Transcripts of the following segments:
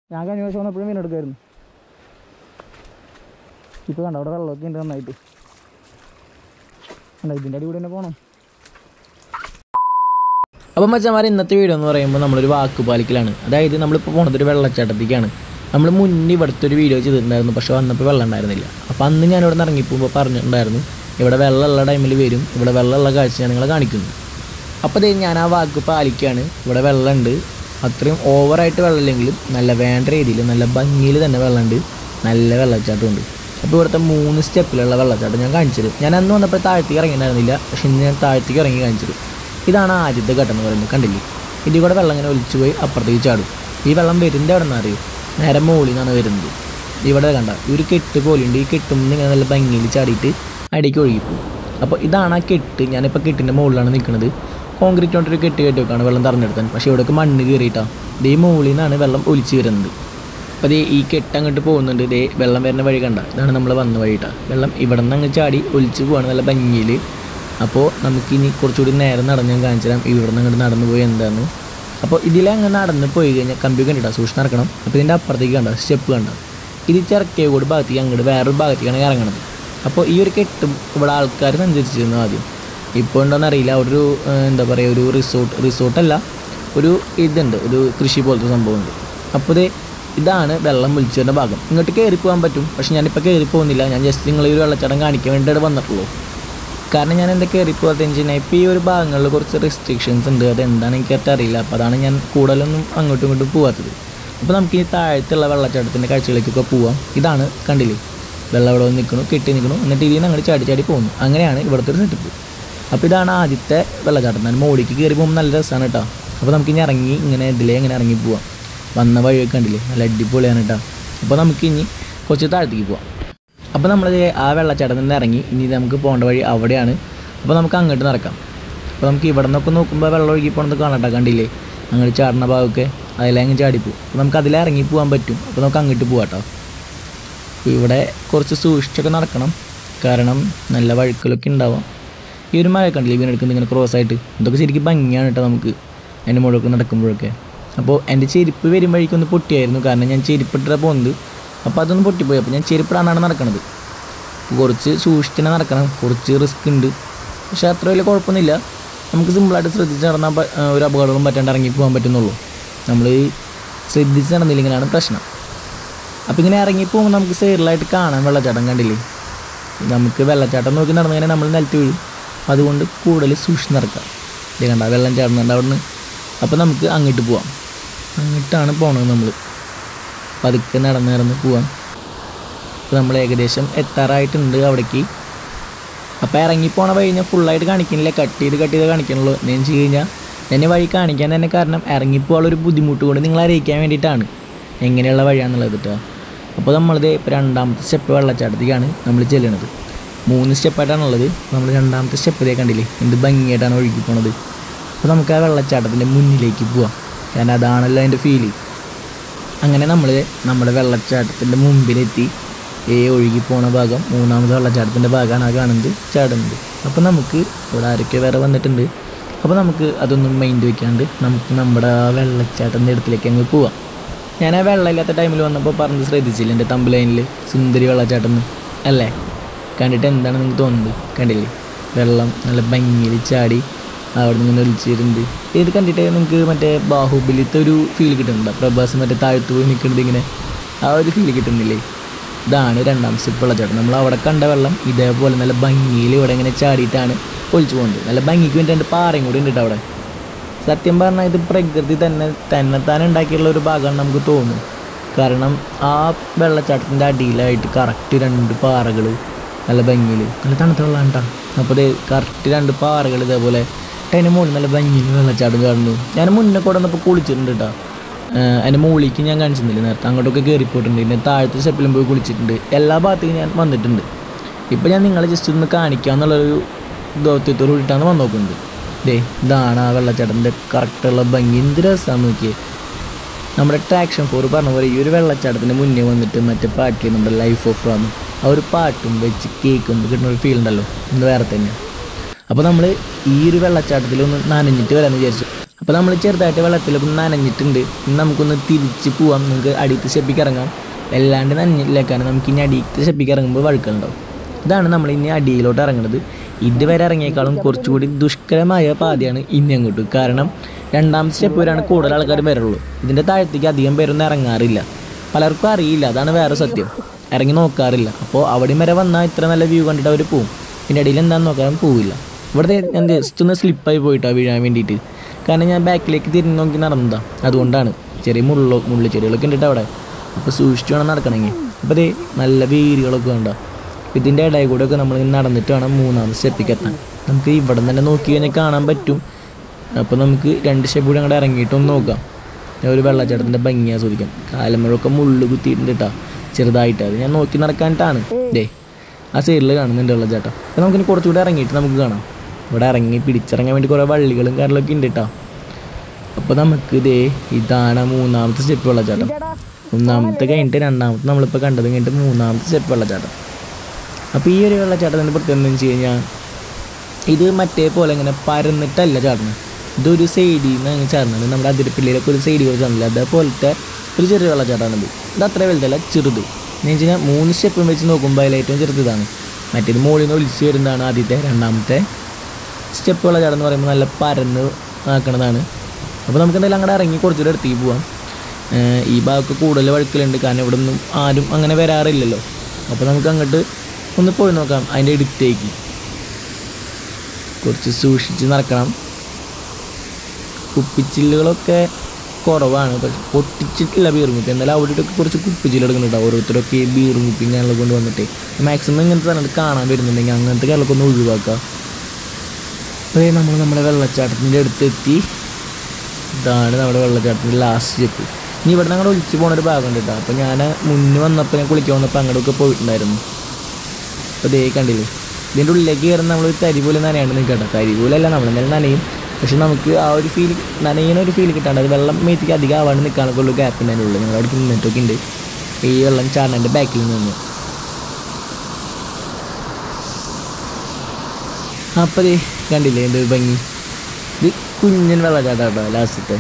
ഞാൻ കഴിഞ്ഞ ദിവസം വന്നപ്പോഴും മീൻ എടുക്കായിരുന്നു ഇപ്പോൾ കണ്ട അവിടെ വെള്ളമൊക്കെ ഉണ്ട് നന്നായിട്ട് അല്ല ഇതിൻ്റെ അടി കൂടെ തന്നെ പോകണം അപ്പം മച്ചന്മാരെ ഇന്നത്തെ വീഡിയോ എന്ന് പറയുമ്പോൾ നമ്മളൊരു വാക്ക് പാലിക്കലാണ് അതായത് നമ്മളിപ്പോൾ പോണത് ഒരു വെള്ളച്ചാട്ടത്തേക്കാണ് നമ്മൾ മുന്നേ ഇവിടുത്തെ ഒരു വീഡിയോ ചെയ്തിട്ടുണ്ടായിരുന്നു പക്ഷേ വന്നപ്പോൾ വെള്ളം ഉണ്ടായിരുന്നില്ല അപ്പോൾ അന്ന് ഞാൻ ഇവിടെ നിന്ന് ഇറങ്ങിപ്പോകുമ്പോൾ പറഞ്ഞിട്ടുണ്ടായിരുന്നു ഇവിടെ വെള്ളമുള്ള ടൈമിൽ വരും ഇവിടെ വെള്ളമുള്ള കാഴ്ച ഞാൻ നിങ്ങളെ കാണിക്കുന്നു അപ്പോൾ ദേ ഞാൻ ആ വാക്ക് പാലിക്കുകയാണ് ഇവിടെ വെള്ളമുണ്ട് അത്രയും ഓവറായിട്ട് വെള്ളമില്ലെങ്കിലും നല്ല വേണ്ട രീതിയിൽ നല്ല ഭംഗിയിൽ തന്നെ വെള്ളമുണ്ട് നല്ല വെള്ളച്ചാട്ടമുണ്ട് അപ്പോൾ ഇവിടുത്തെ മൂന്ന് സ്റ്റെപ്പിലുള്ള വെള്ളച്ചാട്ടം ഞാൻ കാണിച്ചത് ഞാൻ അന്ന് വന്നപ്പോൾ താഴത്തേക്ക് ഇറങ്ങിയിട്ടുണ്ടായിരുന്നില്ല പക്ഷെ ഇന്ന് ഞാൻ താഴത്തേക്ക് ഇറങ്ങി കാണിച്ചത് ഇതാണ് ആദ്യത്തെ ഘട്ടം എന്ന് പറയുന്നത് കണ്ടില്ലേ ഇതിൽ കൂടെ വെള്ളം ഇങ്ങനെ ഒലിച്ചു പോയി അപ്പുറത്തേക്ക് ചാടും ഈ വെള്ളം വരുന്നത് എവിടെ നിന്ന് അറിയോ നേരെ മുകളിൽ നിന്നാണ് വരുന്നത് ഇവിടെ കണ്ട ഈ ഒരു കെട്ട് പോലെയുണ്ട് ഈ കെട്ടും ഇങ്ങനെ നല്ല ഭംഗിയിൽ ചാടിയിട്ട് അടിക്ക് ഒഴുകിപ്പോകും അപ്പോൾ ഇതാണ് ആ കെട്ട് ഞാനിപ്പോൾ കെട്ടിൻ്റെ മുകളിലാണ് നിൽക്കുന്നത് കോൺക്രീറ്റ് കൊണ്ടൊരു കെട്ട് കെട്ടി വെക്കാണ് വെള്ളം തറഞ്ഞെടുത്താൻ പക്ഷേ ഇവിടെയൊക്കെ മണ്ണ് കയറിയിട്ടാണ് ദേ മുകളിൽ നിന്നാണ് വെള്ളം ഒലിച്ച് വരുന്നത് അപ്പോൾ ദേ ഈ കെട്ട് അങ്ങോട്ട് പോകുന്നുണ്ട് ദേ വെള്ളം വരുന്ന വഴി കണ്ട ഇതാണ് നമ്മൾ വന്ന വഴിയിട്ടാണ് വെള്ളം ഇവിടെ നിന്ന് അങ്ങ് ചാടി ഒലിച്ച് പോവാണ് നല്ല ഭംഗിയിൽ അപ്പോൾ നമുക്കിനി കുറച്ചുകൂടി നേരം നടന്ന് ഞാൻ കാണിച്ചു തരാം ഇവിടെ നിന്ന് അങ്ങോട്ട് നടന്നു പോയി എന്താന്ന് അപ്പോൾ ഇതിലെ അങ്ങ് നടന്ന് പോയി കഴിഞ്ഞാൽ കമ്പി കണ്ടിട്ടാ സൂക്ഷിച്ച് നടക്കണം അപ്പോൾ ഇതിൻ്റെ അപ്പുറത്തേക്ക് കണ്ട സ്റ്റെപ്പ് കണ്ട ഇത് ചിറക്കേ കൂടി ഭാഗത്തേക്ക് അങ്ങോട്ട് വേറൊരു ഭാഗത്തേക്കാണ് ഇറങ്ങണത് അപ്പോൾ ഈ ഒരു കെട്ടും ഇവിടെ ആൾക്കാർ സഞ്ചരിച്ചിരുന്നു ആദ്യം ഇപ്പോൾ ഉണ്ടോയെന്ന് അറിയില്ല അവിടെ ഒരു ഏഹ്, എന്താ പറയുക ഒരു റിസോർട്ട് റിസോർട്ടല്ല ഒരു ഇതുണ്ട് ഒരു കൃഷി പോലത്തെ സംഭവമുണ്ട് അപ്പോൾ ഇത് ഇതാണ് വെള്ളം വിളിച്ചു വരുന്ന ഭാഗം ഇങ്ങോട്ട് കയറി പോകാൻ പറ്റും പക്ഷെ ഞാനിപ്പോൾ കയറി പോകുന്നില്ല ഞാൻ ജസ്റ്റ് നിങ്ങൾ ഈ ഒരു വെള്ളച്ചാട്ടം കാണിക്കാൻ വേണ്ടിയിട്ട് വന്നിട്ടുള്ളൂ കാരണം ഞാൻ എന്താ കയറി പോകാത്ത വെച്ചാൽ ഇപ്പോൾ ഈ ഒരു ഭാഗങ്ങളിൽ കുറച്ച് റെസ്ട്രിക്ഷൻസ് ഉണ്ട് അതെന്താണ് എനിക്കറ്റ് അറിയില്ല അപ്പോൾ അതാണ് ഞാൻ കൂടുതലൊന്നും അങ്ങോട്ടും ഇങ്ങോട്ടും പോകാത്തത് അപ്പോൾ നമുക്ക് ഈ താഴത്തുള്ള വെള്ളച്ചാട്ടത്തിൻ്റെ കാഴ്ചകളിലേക്കൊക്കെ പോവാം ഇതാണ് കണ്ടില്ലേ വെള്ളം ഇവിടെ വന്ന് നിൽക്കണു കെട്ടി നിൽക്കണു എന്നിട്ട് ഇതിൽ നിന്ന് അങ്ങോട്ട് ചാടി ചാടി പോകുന്നു അങ്ങനെയാണ് ഇവിടുത്തെ ഒരു സെറ്റപ്പ് അപ്പോൾ ഇതാണ് ആദ്യത്തെ വെള്ളച്ചാട്ടം ഞാൻ മോളിക്ക് കയറി പോകുമ്പോൾ നല്ല രസമാണ് കേട്ടോ അപ്പോൾ നമുക്ക് ഇനി ഇറങ്ങി ഇങ്ങനെ ഇതിലേ ഇങ്ങനെ ഇറങ്ങി പോവാം വന്ന വഴിയൊക്കെ കണ്ടില്ലേ നല്ല അടിപൊളിയാണ് കേട്ടോ അപ്പോൾ നമുക്ക് ഇനി കുറച്ച് താഴത്തേക്ക് പോവാം അപ്പോൾ നമ്മൾ ആ വെള്ളച്ചാട്ടത്തിൽ നിന്ന് ഇറങ്ങി ഇനി നമുക്ക് പോകേണ്ട വഴി അവിടെയാണ് അപ്പോൾ നമുക്ക് അങ്ങോട്ട് നടക്കാം അപ്പോൾ നമുക്ക് ഇവിടെ നിന്നൊക്കെ നോക്കുമ്പോൾ വെള്ളം ഒഴുകി പോകണത് കാണാട്ടോ കണ്ടില്ലേ അങ്ങോട്ട് ചാടുന്ന ഭാഗമൊക്കെ അതിലങ്ങ് ചാടിപ്പോവും അപ്പോൾ നമുക്ക് അതിലെ ഇറങ്ങി പോകാൻ പറ്റും അപ്പോൾ നമുക്ക് അങ്ങോട്ട് പോകാം കേട്ടോ അപ്പോൾ ഇവിടെ കുറച്ച് സൂക്ഷിച്ചൊക്കെ നടക്കണം കാരണം നല്ല വഴുക്കലൊക്കെ ഉണ്ടാവാം ഈ ഒരു മഴ കണ്ടില്ലേ വീണെടുക്കുന്നത് ഇങ്ങനെ ക്രോസ് ആയിട്ട് ഇതൊക്കെ ശരിക്കും ഭംഗിയാണ് കേട്ടോ നമുക്ക് അതിൻ്റെ മുകളിലൊക്കെ നടക്കുമ്പോഴൊക്കെ അപ്പോൾ എൻ്റെ ചെരുപ്പ് വരുമ്പോഴേക്കൊന്ന് പൊട്ടിയായിരുന്നു കാരണം ഞാൻ ചെരുപ്പിട്ടാണ് പോകുന്നത് അപ്പോൾ അതൊന്ന് പൊട്ടിപ്പോയി അപ്പോൾ ഞാൻ ചെരുപ്പിടാനാണ് നടക്കണത് കുറച്ച് സൂക്ഷിച്ച് തന്നെ നടക്കണം കുറച്ച് റിസ്ക് ഉണ്ട് പക്ഷേ അത്ര വലിയ കുഴപ്പമൊന്നുമില്ല നമുക്ക് സിമ്പിളായിട്ട് ശ്രദ്ധിച്ച് നടന്നാൽ പ- ആ, ഒരു അപകടവും പറ്റാണ്ട് ഇറങ്ങി പോകാൻ പറ്റുന്നുള്ളൂ നമ്മൾ ശ്രദ്ധിച്ച് നടന്നില്ലെങ്കിലാണ് പ്രശ്നം അപ്പോൾ ഇങ്ങനെ ഇറങ്ങി പോകുമ്പോൾ നമുക്ക് സൈഡിലായിട്ട് കാണാൻ വെള്ളച്ചാട്ടം കണ്ടില്ലേ നമുക്ക് വെള്ളച്ചാട്ടം നോക്കി നടന്നു കഴിഞ്ഞാൽ നമ്മൾ നിലത്ത് വീഴും അതുകൊണ്ട് കൂടുതൽ സൂക്ഷിച്ച് നടക്കാം ഇത് കണ്ട വെള്ളം ചാടുന്നുണ്ട് അവിടെ നിന്ന് അപ്പോൾ നമുക്ക് അങ്ങോട്ട് പോവാം അങ്ങോട്ടാണ് പോണത് നമ്മൾ പതുക്കെ നടന്ന് നടന്ന് പോവാം അപ്പോൾ നമ്മൾ ഏകദേശം എത്താറായിട്ടുണ്ട് അവിടേക്ക് അപ്പോൾ ഇറങ്ങി പോണ വഴി ഞാൻ ഫുള്ളായിട്ട് കാണിക്കുന്നില്ല കട്ട് ചെയ്ത് കട്ട് ചെയ്ത് കാണിക്കണുള്ളൂ എന്താണെന്ന് വെച്ച് കഴിഞ്ഞാൽ എന്നെ വഴി കാണിക്കാൻ തന്നെ കാരണം ഇറങ്ങിപ്പോകാനുള്ളൊരു ബുദ്ധിമുട്ട് കൊണ്ട് നിങ്ങളെ അറിയിക്കാൻ വേണ്ടിയിട്ടാണ് എങ്ങനെയുള്ള വഴിയാണെന്നുള്ളത് കേട്ടോ അപ്പോൾ നമ്മളിത് ഇപ്പോൾ രണ്ടാമത്തെ സ്റ്റെപ്പ് വെള്ളച്ചാട്ടത്തേക്കാണ് നമ്മൾ ചെല്ലുന്നത് മൂന്ന് സ്റ്റെപ്പായിട്ടാണുള്ളത് നമ്മൾ രണ്ടാമത്തെ സ്റ്റെപ്പ് ഇതേ കണ്ടില്ലേ എന്ത് ഭംഗിയായിട്ടാണ് ഒഴുകി പോണത് അപ്പോൾ നമുക്ക് ആ വെള്ളച്ചാട്ടത്തിൻ്റെ മുന്നിലേക്ക് പോവാം കാരണം അതാണല്ലോ അതിൻ്റെ ഫീല് അങ്ങനെ നമ്മൾ നമ്മുടെ വെള്ളച്ചാട്ടത്തിൻ്റെ മുമ്പിലെത്തി ഏ ഒഴുകി പോണ ഭാഗം മൂന്നാമത് വെള്ളച്ചാട്ടത്തിൻ്റെ ഭാഗമാണ് ആ കാണുന്നത് ചാടുന്നത് അപ്പോൾ നമുക്ക് ഇവിടെ ആരൊക്കെ വേറെ വന്നിട്ടുണ്ട് അപ്പോൾ നമുക്ക് അതൊന്നും മൈൻഡ് വെക്കാണ്ട് നമുക്ക് നമ്മുടെ ആ വെള്ളച്ചാട്ടത്തിൻ്റെ അടുത്തിലേക്ക് അങ്ങ് പോവാം ഞാൻ ആ വെള്ളമില്ലാത്ത ടൈമിൽ വന്നപ്പോൾ പറഞ്ഞത് ശ്രദ്ധിച്ചില്ല എൻ്റെ തമ്പ് ലൈനിൽ സുന്ദരി വെള്ളച്ചാട്ടം എന്ന് അല്ലേ കണ്ടിട്ട് എന്താണ് നിങ്ങൾക്ക് തോന്നുന്നത് കണ്ടില്ലേ വെള്ളം നല്ല ഭംഗിയിൽ ചാടി അവിടെ നിന്ന് ഇങ്ങനെ ഒലിച്ചിരുന്നുണ്ട് ഇത് കണ്ടിട്ട് നിങ്ങൾക്ക് മറ്റേ ബാഹുബലിത്തെ ഒരു ഫീൽ കിട്ടുന്നുണ്ട് പ്രഭാസ് മറ്റേ താഴ്ത്തു പോയി നിൽക്കുന്നത് ഇങ്ങനെ ആ ഒരു ഫീൽ കിട്ടുന്നില്ലേ ഇതാണ് രണ്ടാം സ്റ്റെപ്പ് വെള്ളച്ചാട്ടം നമ്മൾ അവിടെ കണ്ട വെള്ളം ഇതേപോലെ നല്ല ഭംഗിയിൽ ഇവിടെ ഇങ്ങനെ ചാടിയിട്ടാണ് ഒലിച്ചു പോകുന്നത് നല്ല ഭംഗിക്ക് വേണ്ടി രണ്ട് പാറയും കൂടി ഉണ്ട് ട്ടോ അവിടെ സത്യം പറഞ്ഞാൽ ഇത് പ്രകൃതി തന്നെ തന്നെത്താൻ ഉണ്ടാക്കിയുള്ള ഒരു ഭാഗമാണ് നമുക്ക് തോന്നും കാരണം ആ വെള്ളച്ചാട്ടത്തിൻ്റെ അടിയിലായിട്ട് കറക്റ്റ് രണ്ട് പാറകൾ നല്ല ഭംഗിയിൽ നല്ല തണുത്ത വെള്ളമാണ് കേട്ടോ അപ്പോൾ ഇത് കറക്റ്റ് രണ്ട് പാറകൾ ഇതേപോലെ അതിൻ്റെ മുകളിൽ നല്ല ഭംഗിയിൽ വെള്ളച്ചാട്ടം കാണുന്നു ഞാൻ മുന്നേ കൂടെ വന്നപ്പോൾ കുളിച്ചിട്ടുണ്ട് കേട്ടോ അതിൻ്റെ മുകളിലേക്ക് ഞാൻ കാണിച്ചിരുന്നില്ല നേരത്തെ അങ്ങോട്ടൊക്കെ കയറിപ്പോയിട്ടുണ്ട് പിന്നെ താഴത്തെ സ്റ്റെപ്പിലും പോയി കുളിച്ചിട്ടുണ്ട് എല്ലാ ഭാഗത്തേക്കും ഞാൻ വന്നിട്ടുണ്ട് ഇപ്പോൾ ഞാൻ നിങ്ങളെ ജസ്റ്റ് ഒന്ന് കാണിക്കാമെന്നുള്ളൊരു ദൗത്യത്തോട് കൂടിയിട്ടാണ് വന്ന് നോക്കുന്നത് ദേ ഇതാണ് ആ വെള്ളച്ചാട്ടത്തിൻ്റെ കറക്റ്റുള്ള ഭംഗി എന്ത് രസമാണ് നോക്കിയേ നമ്മുടെ ട്രാക്ഷൻ ഫോർ പറഞ്ഞ പോലെ ഈ ഒരു വെള്ളച്ചാട്ടത്തിന് മുന്നേ വന്നിട്ട് മറ്റേ പാട്ടിൽ നമ്മുടെ ലൈഫ് ഓഫ് ആണ് ആ ഒരു പാട്ടും വെച്ച് കേൾക്കുമ്പോൾ കിട്ടുന്ന ഒരു ഫീൽ ഉണ്ടല്ലോ ഇത് വേറെ തന്നെ അപ്പോൾ നമ്മൾ ഈ ഒരു വെള്ളച്ചാട്ടത്തിൽ ഒന്ന് നനഞ്ഞിട്ട് വരാമെന്ന് വിചാരിച്ചു അപ്പോൾ നമ്മൾ ചെറുതായിട്ട് വെള്ളത്തിലൊക്കെ നനഞ്ഞിട്ടുണ്ട് ഇനി നമുക്കൊന്ന് തിരിച്ച് പോവാം നമുക്ക് അടിയത്ത് സ്റ്റെപ്പിക്ക് ഇറങ്ങാം വല്ലാണ്ട് നനഞ്ഞില്ലേക്കാണ് നമുക്ക് ഇനി അടിയത്ത് സ്റ്റെപ്പിക്ക് ഇറങ്ങുമ്പോൾ വഴുക്കുണ്ടാവും ഇതാണ് നമ്മൾ ഇനി അടിയിലോട്ട് ഇറങ്ങുന്നത് ഇതുവരെ ഇറങ്ങിയേക്കാളും കുറച്ചുകൂടി ദുഷ്കരമായ പാതയാണ് ഇനി അങ്ങോട്ട് കാരണം രണ്ടാമത്തെ സ്റ്റെപ്പ് വരെയാണ് കൂടുതൽ ആൾക്കാർ വരുള്ളൂ ഇതിൻ്റെ താഴത്തേക്ക് അധികം പേരൊന്നും ഇറങ്ങാറില്ല പലർക്കും അറിയില്ല അതാണ് വേറെ സത്യം ഇറങ്ങി നോക്കാറില്ല അപ്പോൾ അവിടെയും വരെ വന്നാൽ ഇത്ര നല്ല വ്യൂ കണ്ടിട്ട് അവർ പോവും പിന്നെ ഇടയിൽ എന്താണെന്ന് നോക്കാൻ പോവില്ല ഇവിടുത്തെ ഞാൻ ജസ്റ്റ് ഒന്ന് സ്ലിപ്പായി പോയിട്ടാണ് വീഴാൻ വേണ്ടിയിട്ട് കാരണം ഞാൻ ബാക്കിലേക്ക് തിരിഞ്ഞ് നോക്കി നടന്നതാണ് അതുകൊണ്ടാണ് ചെറിയ മുള്ളോ മുള്ളിച്ചെടികളൊക്കെ ഉണ്ട് അവിടെ അപ്പോൾ സൂക്ഷിച്ച് വേണം നടക്കണമെങ്കിൽ അപ്പോൾ അതേ നല്ല വേരുകളൊക്കെ ഉണ്ടോ ഇതിൻ്റെ ഇടയിൽ കൂടെ ഒക്കെ നമ്മൾ നടന്നിട്ട് വേണം മൂന്നാമത്തെ സ്റ്റെപ്പിലേക്ക് എത്താൻ നമുക്ക് ഇവിടെ തന്നെ നോക്കി കഴിഞ്ഞാൽ കാണാൻ പറ്റും അപ്പോൾ നമുക്ക് രണ്ട് സ്റ്റെപ്പ് കൂടി അങ്ങോട്ട് ഇറങ്ങിയിട്ടൊന്ന് നോക്കാം ഞാൻ ഒരു വെള്ളച്ചാട്ടത്തിൻ്റെ ഭംഗി ആസ്വദിക്കാം കാലമ്പഴൊക്കെ മുള്ളു കുത്തിയിട്ടുണ്ട് കേട്ടോ ചെറുതായിട്ട് അത് ഞാൻ നോക്കി നടക്കാനിട്ടാണ് ദേ ആ സൈഡിൽ കാണുന്നുണ്ട് വെള്ളച്ചാട്ടം അപ്പോൾ നമുക്കിനി കുറച്ചുകൂടി ഇറങ്ങിയിട്ട് നമുക്ക് കാണാം ഇവിടെ ഇറങ്ങി പിടിച്ചിറങ്ങാൻ വേണ്ടി കുറേ വള്ളികളും കാര്യങ്ങളൊക്കെ ഉണ്ട് കേട്ടോ അപ്പോൾ നമുക്ക് ഇതേ ഇതാണ് മൂന്നാമത്തെ സ്റ്റെപ്പ് വെള്ളച്ചാട്ടം ഒന്നാമത്തെ കഴിഞ്ഞിട്ട് രണ്ടാമത്തെ നമ്മളിപ്പോൾ കണ്ടത് കഴിഞ്ഞിട്ട് മൂന്നാമത്തെ സ്റ്റെപ്പ് വെള്ളച്ചാട്ടം അപ്പോൾ ഈ ഒരു വെള്ളച്ചാട്ടത്തിൻ്റെ പ്രത്യേകത എന്താണെന്ന് വെച്ച് കഴിഞ്ഞാൽ ഇത് മറ്റേ പോലെ ഇങ്ങനെ പരന്നിട്ടല്ല ചാടുന്നത് ഇതൊരു സൈഡിൽ നിന്ന് അങ്ങ് ചാടുന്നത് നമ്മുടെ അതിരപ്പിള്ളിയിലൊക്കെ ഒരു സൈഡിൽ കൂടെ ചാടില്ല അതേപോലത്തെ ഒരു ചെറിയ വെള്ളച്ചാട്ടമാണിത് ഇത് അത്ര വലുതല്ല ചെറുത് എന്ന് വെച്ച് കഴിഞ്ഞാൽ മൂന്ന് സ്റ്റെപ്പും വെച്ച് നോക്കുമ്പോൾ അതിൽ ഏറ്റവും ചെറുത് ഇതാണ് മറ്റേത് മുകളിൽ നിന്ന് ഒലിച്ച് വരുന്നതാണ് ആദ്യത്തെ രണ്ടാമത്തെ സ്റ്റെപ്പ് വെള്ളച്ചാട്ടം എന്ന് പറയുമ്പോൾ നല്ല പരന്ന് ആക്കണതാണ് അപ്പോൾ നമുക്ക് എന്തായാലും അങ്ങോട്ട് ഇറങ്ങി കുറച്ചുകൂടെ അടുത്തേക്ക് പോവാം ഏഹ് ഈ ഭാഗമൊക്കെ കൂടുതൽ വഴുക്കലുണ്ട് കാരണം ഇവിടെ ഒന്നും ആരും അങ്ങനെ വരാറില്ലല്ലോ അപ്പോൾ നമുക്ക് അങ്ങോട്ട് ഒന്ന് പോയി നോക്കാം അതിൻ്റെ അടുത്തേക്ക് കുറച്ച് സൂക്ഷിച്ച് നടക്കണം കുപ്പിച്ചില്ലുകളൊക്കെ കുറവാണ് പക്ഷെ പൊട്ടിച്ചിട്ടില്ല ബീർമുപ്പി എന്നാലും അവിടെയൊക്കെ കുറച്ച് കുപ്പിച്ചില്ല് എടുക്കുന്നുണ്ട് ഓരോരുത്തരൊക്കെ ഈ ബീർമുപ്പി ഞാനുള്ള കൊണ്ട് വന്നിട്ട് മാക്സിമം ഇങ്ങനത്തെ സ്ഥലത്ത് കാണാൻ വരുന്നുണ്ടെങ്കിൽ അങ്ങനത്തെ കാര്യങ്ങളൊക്കെ ഒന്ന് ഒഴിവാക്കുക അതേ നമ്മൾ നമ്മുടെ വെള്ളച്ചാട്ടത്തിൻ്റെ അടുത്തെത്തി ഇതാണ് നമ്മുടെ വെള്ളച്ചാട്ടത്തിൻ്റെ ലാസ്റ്റ് സ്റ്റെപ്പ് ഇനി ഇവിടെ അങ്ങോട്ട് ഒലിച്ച് പോകുന്ന ഒരു ഭാഗമുണ്ട് കേട്ടോ അപ്പോൾ ഞാൻ മുന്നേ വന്നപ്പോൾ ഞാൻ കുളിക്കാൻ വന്നപ്പോൾ അങ്ങോട്ടൊക്കെ പോയിട്ടുണ്ടായിരുന്നു അപ്പോൾ ദേ കണ്ടില്ലേ ഇതിൻ്റെ ഉള്ളിലേക്ക് കയറുന്ന നമ്മൾ തരി പോലെ നനയാണ്ട് നിൽക്കട്ടെ തരി പോലെയല്ല നമ്മൾ എന്തായാലും നനയും പക്ഷെ നമുക്ക് ആ ഒരു ഫീൽ നനയുന്ന ഒരു ഫീൽ കിട്ടാണ്ട് അത് വെള്ളം മേത്തേക്ക് അധികം ആവാണ്ട് നിൽക്കാനൊക്കെ ഉള്ള ഗ്യാപ്പ് ഉണ്ടായിരുന്നു ഉള്ളൂ ഞങ്ങൾ അവിടെ നിന്നിട്ടൊക്കെ ഉണ്ട് ഈ വെള്ളം ചാടേൻ്റെ ബാക്കിൽ നിന്ന് അപ്പോൾ ദേ കണ്ടില്ലേ എന്ത് ഭംഗി ഇത് കുഞ്ഞൻ വെള്ളച്ചാട്ടം കേട്ടോ ലാസ്റ്റത്തെ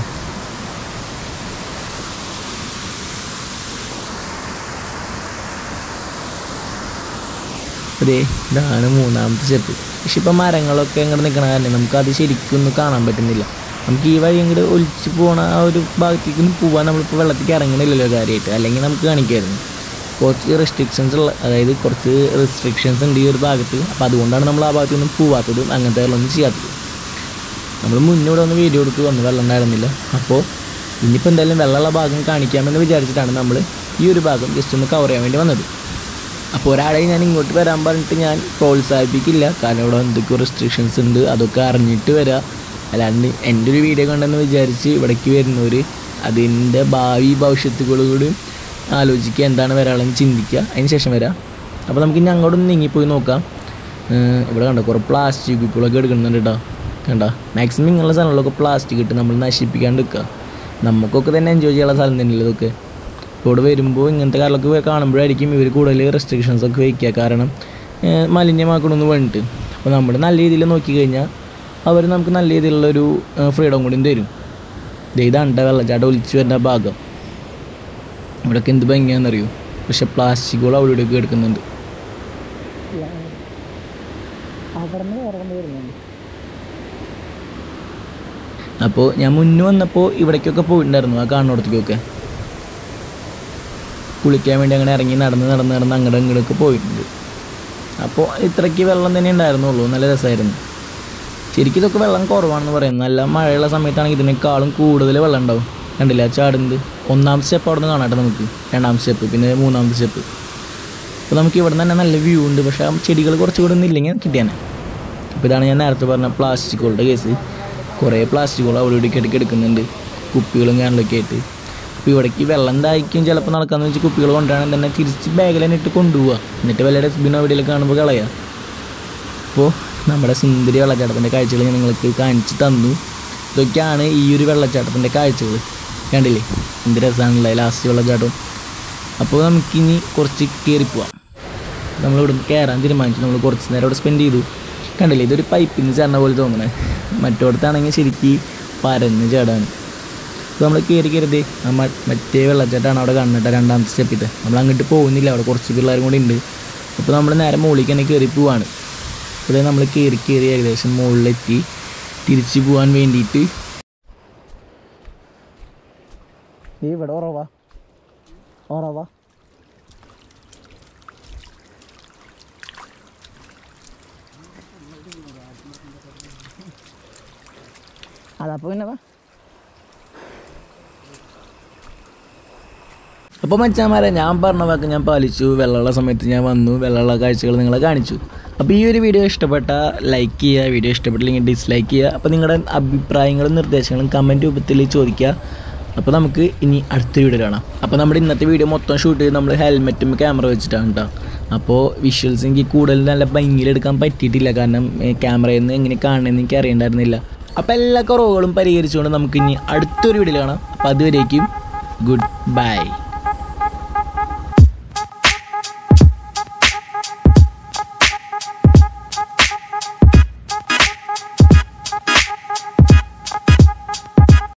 അതെ ഇതാണ് മൂന്നാമത്തെ സ്റ്റെപ്പ് പക്ഷെ ഇപ്പം മരങ്ങളൊക്കെ ഇങ്ങോട്ട് നിൽക്കണ കാരണം നമുക്ക് അത് ശരിക്കും ഒന്നും കാണാൻ പറ്റുന്നില്ല നമുക്ക് ഈ വഴി ഇങ്ങോട്ട് ഒലിച്ച് പോണ ആ ഒരു ഭാഗത്തേക്ക് ഒന്നും പോകാൻ നമ്മളിപ്പോൾ വെള്ളത്തേക്ക് ഇറങ്ങണില്ലല്ലോ കാര്യമായിട്ട് അല്ലെങ്കിൽ നമുക്ക് കാണിക്കുമായിരുന്നു കുറച്ച് റെസ്ട്രിക്ഷൻസ് ഉള്ള അതായത് കുറച്ച് റെസ്ട്രിക്ഷൻസ് ഉണ്ട് ഈ ഒരു ഭാഗത്ത് അപ്പോൾ അതുകൊണ്ടാണ് നമ്മൾ ആ ഭാഗത്തൊന്നും പോവാത്തതും അങ്ങനത്തെ വെള്ളമൊന്നും ചെയ്യാത്തത് നമ്മൾ മുന്നേ ഇവിടെ ഒന്ന് വീഡിയോ എടുത്ത് വന്ന് വെള്ളം ഉണ്ടായിരുന്നില്ല അപ്പോൾ ഇനിയിപ്പോൾ എന്തായാലും വെള്ളമുള്ള ഭാഗം കാണിക്കാമെന്ന് വിചാരിച്ചിട്ടാണ് നമ്മൾ ഈ ഒരു ഭാഗം ജസ്റ്റ് ഒന്ന് കവർ ചെയ്യാൻ വേണ്ടി വന്നത് അപ്പോൾ ഒരാളെ ഞാൻ ഇങ്ങോട്ട് വരാൻ പറഞ്ഞിട്ട് ഞാൻ പ്രോത്സാഹിപ്പിക്കില്ല കാരണം ഇവിടെ എന്തൊക്കെ റെസ്ട്രിക്ഷൻസ് ഉണ്ട് അതൊക്കെ അറിഞ്ഞിട്ട് വരാം അല്ലാണ്ട് എൻ്റെ ഒരു വീഡിയോ കണ്ടെന്ന് വിചാരിച്ച് ഇവിടേക്ക് വരുന്നവർ അതിൻ്റെ ഭാവി ഭവിഷ്യത്തുകളോട് ആലോചിക്കുക എന്താണ് വരാളെന്ന് ചിന്തിക്കുക അതിന് ശേഷം വരാം അപ്പോൾ നമുക്ക് ഇനി അങ്ങോട്ടൊന്ന് നീങ്ങിപ്പോയി നോക്കാം ഏഹ് ഇവിടെ കണ്ടോ കുറേ പ്ലാസ്റ്റിക് കുപ്പികളൊക്കെ എടുക്കുന്നുണ്ട് കേട്ടോ കണ്ട മാക്സിമം ഇങ്ങനെയുള്ള സ്ഥലങ്ങളിലൊക്കെ പ്ലാസ്റ്റിക് ഇട്ട് നമ്മൾ നശിപ്പിക്കാണ്ട് നിൽക്കുക നമുക്കൊക്കെ തന്നെ എൻജോയ് ചെയ്യാനുള്ള സ്ഥലം തന്നെയല്ലേ ഇതൊക്കെ ഇപ്പോൾ ഇവിടെ വരുമ്പോൾ ഇങ്ങനത്തെ കാര്യങ്ങളൊക്കെ കാണുമ്പോഴായിരിക്കും ഇവർ കൂടുതൽ റെസ്ട്രിക്ഷൻസ് ഒക്കെ വയ്ക്കുക കാരണം ഏഹ് മലിനമാക്കണമെന്ന് വേണ്ടിയിട്ട് അപ്പോൾ നമ്മൾ നല്ല രീതിയിൽ നോക്കി കഴിഞ്ഞാൽ അവർ നമുക്ക് നല്ല രീതിയിലുള്ളൊരു ഫ്രീഡം കൂടി തരും ദേ ഇതാണ് ട്ടോ വെള്ളച്ചാട്ടം ഒലിച്ച് വരുന്ന ഭാഗം ഇവിടെയൊക്കെ എന്ത് ഭംഗിയാണെന്നറിയോ പക്ഷെ പ്ലാസ്റ്റിക്കുകൾ അവിടെ ഇവിടെയൊക്കെ എടുക്കുന്നുണ്ട് അവിടെ നിന്ന് വേറെ കൊണ്ട് വരുന്നുണ്ട് അപ്പോൾ ഞാൻ മുന്നേ വന്നപ്പോൾ ഇവിടേക്കൊക്കെ പോയിട്ടുണ്ടായിരുന്നു ആ കാണുന്നിടത്തേക്കൊക്കെ കുളിക്കാൻ വേണ്ടി അങ്ങനെ ഇറങ്ങി നടന്ന് നടന്ന് നടന്ന് അങ്ങോട്ട് ഇങ്ങോട്ടൊക്കെ പോയിട്ടുണ്ട് അപ്പോൾ ഇത്രയ്ക്ക് വെള്ളം തന്നെ ഉണ്ടായിരുന്നുള്ളൂ നല്ല രസമായിരുന്നു ശരിക്കും ഇതൊക്കെ വെള്ളം കുറവാണെന്ന് പറയുന്നത് നല്ല മഴയുള്ള സമയത്താണെങ്കിൽ ഇതിനേക്കാളും കൂടുതൽ വെള്ളം ഉണ്ടാവും കണ്ടില്ല ആ ചാടുന്നത് ഒന്നാമത്തെ സ്റ്റെപ്പ് അവിടെ നിന്ന് കാണാട്ടെ നമുക്ക് രണ്ടാമത്തെ സ്റ്റെപ്പ് പിന്നെ മൂന്നാമത്തെ സ്റ്റെപ്പ് അപ്പോൾ നമുക്ക് ഇവിടെ നിന്ന് തന്നെ നല്ല വ്യൂ ഉണ്ട് പക്ഷേ ആ ചെടികൾ കുറച്ചുകൂടെ ഒന്നും ഇല്ലെങ്കിൽ കിട്ടിയാനെ അപ്പോൾ ഇതാണ് ഞാൻ നേരത്തെ പറഞ്ഞ പ്ലാസ്റ്റിക്കുകളുടെ കേസ് കുറേ പ്ലാസ്റ്റിക്കുകൾ അവിടെ ഇവിടേക്ക് ഇടയ്ക്ക് എടുക്കുന്നുണ്ട് കുപ്പികളും കാര്യങ്ങളൊക്കെ ആയിട്ട് അപ്പോൾ ഇവിടേക്ക് വെള്ളം ദാഹിക്കും ചിലപ്പോൾ നടക്കാമെന്ന് വെച്ച് കുപ്പികൾ കൊണ്ടുവരാണെങ്കിൽ തന്നെ തിരിച്ച് ബാഗിൽ തന്നെ ഇട്ട് കൊണ്ടുപോവുക എന്നിട്ട് വല്ല ഡസ്റ്റ്ബിനോ എവിടെയെങ്കിലും കാണുമ്പോൾ കളയുക അപ്പോൾ നമ്മുടെ സുന്ദരി വെള്ളച്ചാട്ടത്തിൻ്റെ കാഴ്ചകൾ ഞാൻ നിങ്ങൾക്ക് കാണിച്ച് തന്നു ഇതൊക്കെയാണ് ഈ ഒരു വെള്ളച്ചാട്ടത്തിൻ്റെ കാഴ്ചകൾ കണ്ടില്ലേ എന്ത് രസമാണല്ലേ ലാസ്റ്റ് വെള്ളച്ചാട്ടം അപ്പോൾ നമുക്കിനി കുറച്ച് കയറി പോവാം നമ്മളിവിടെ കയറാൻ തീരുമാനിച്ചു നമ്മൾ കുറച്ച് നേരം അവിടെ സ്പെൻഡ് ചെയ്തു കണ്ടില്ലേ ഇതൊരു പൈപ്പിൽ നിന്ന് ചേർന്ന പോലെ തോന്നണേ മറ്റോടത്താണെങ്കിൽ ശരിക്കും പരന്ന് ചാടാണ് അപ്പോൾ നമ്മൾ കയറി കയറിയത് നമ്മൾ മറ്റേ വെള്ളച്ചാട്ടമാണ് അവിടെ കണ്ടിട്ട് രണ്ടാമത്തെ സ്റ്റെപ്പിത്തെ നമ്മൾ അങ്ങോട്ട് പോകുന്നില്ല അവിടെ കുറച്ച് പിള്ളേരും കൂടി ഉണ്ട് അപ്പോൾ നമ്മൾ നേരെ മുകളിലേക്ക് തന്നെ കയറി പോവാണ് ഇവിടെ നമ്മൾ കയറി കയറി ഏകദേശം മുകളിലെത്തി തിരിച്ചു പോകാൻ വേണ്ടിയിട്ട് ഈ ഇവിടെ ഉറവാ ഉറവാ അതപ്പോൾ പിന്നെ വാ അപ്പോൾ മച്ചാന്മാരെ ഞാൻ പറഞ്ഞ വാക്ക് ഞാൻ പാലിച്ചു വെള്ളമുള്ള സമയത്ത് ഞാൻ വന്നു വെള്ളമുള്ള കാഴ്ചകൾ നിങ്ങളെ കാണിച്ചു അപ്പോൾ ഈ ഒരു വീഡിയോ ഇഷ്ടപ്പെട്ട ലൈക്ക് ചെയ്യുക വീഡിയോ ഇഷ്ടപ്പെട്ടില്ലെങ്കിൽ ഡിസ്ലൈക്ക് ചെയ്യുക അപ്പോൾ നിങ്ങളുടെ അഭിപ്രായങ്ങളും നിർദ്ദേശങ്ങളും കമൻറ്റ് രൂപത്തിൽ ചോദിക്കുക അപ്പോൾ നമുക്ക് ഇനി അടുത്ത വീഡിയോ കാണാം അപ്പോൾ നമ്മുടെ ഇന്നത്തെ വീഡിയോ മൊത്തം ഷൂട്ട് ചെയ്ത് നമ്മൾ ഹെൽമെറ്റും ക്യാമറ വെച്ചിട്ടാണ് കേട്ടോ അപ്പോൾ വിഷ്വൽസ് എനിക്ക് കൂടുതൽ നല്ല ഭംഗിയിലെടുക്കാൻ പറ്റിയിട്ടില്ല കാരണം ക്യാമറയിൽ നിന്ന് എങ്ങനെ കാണണമെന്ന് എനിക്ക് അറിയണ്ടായിരുന്നില്ല അപ്പോൾ എല്ലാ കുറവുകളും പരിഹരിച്ചുകൊണ്ട് നമുക്ക് ഇനി അടുത്തൊരു വീഡിയോ കാണാം അപ്പോൾ അതുവരേക്കും ഗുഡ് ബൈ